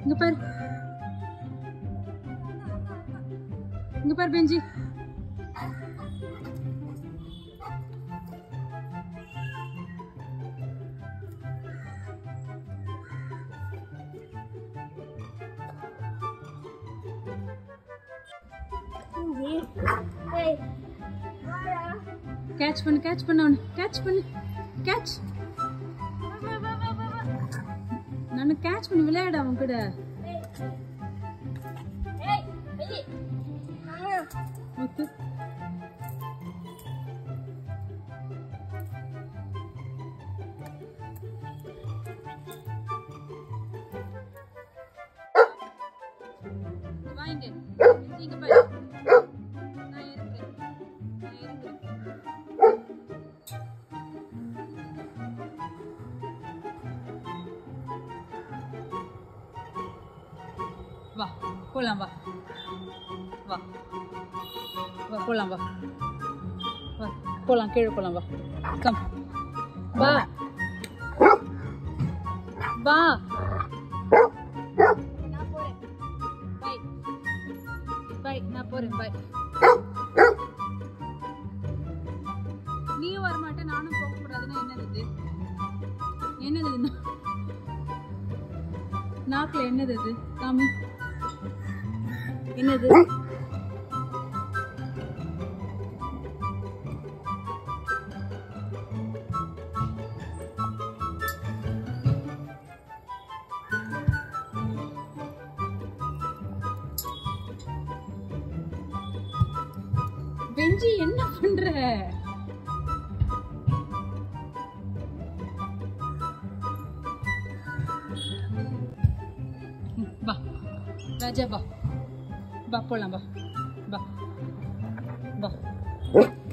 இங்க பாரு இங்க பாரு பெஞ்சி ஏய் கேட்ச் பண்ணு கேட்ச் பண்ண அவனு கேட்ச் பண்ணு கேட்ச் நான் கேட்ச் பண்ணி விளையாட அவன் கூட ஏய் வெளியே அம்மா முத்து வாங்க இங்க பாரு நான் இருக்கிறேன் நான் இருக்கிறேன் வா போலாம் வா வா வா போலாம் வா வா போலாம் கீழே போலாம் வா கம் வா வா நான் போறேன் பை பை நான் போறேன் பை நீயும் வரமாட்டேன் நானும் போக கூடாதுன்னா என்னது இது என்னது இது நாக்குல என்னது இது காமி என்னது பெஞ்சி என்ன பண்ற ம், வா ராஜா வா வா போலாம் வா வா வா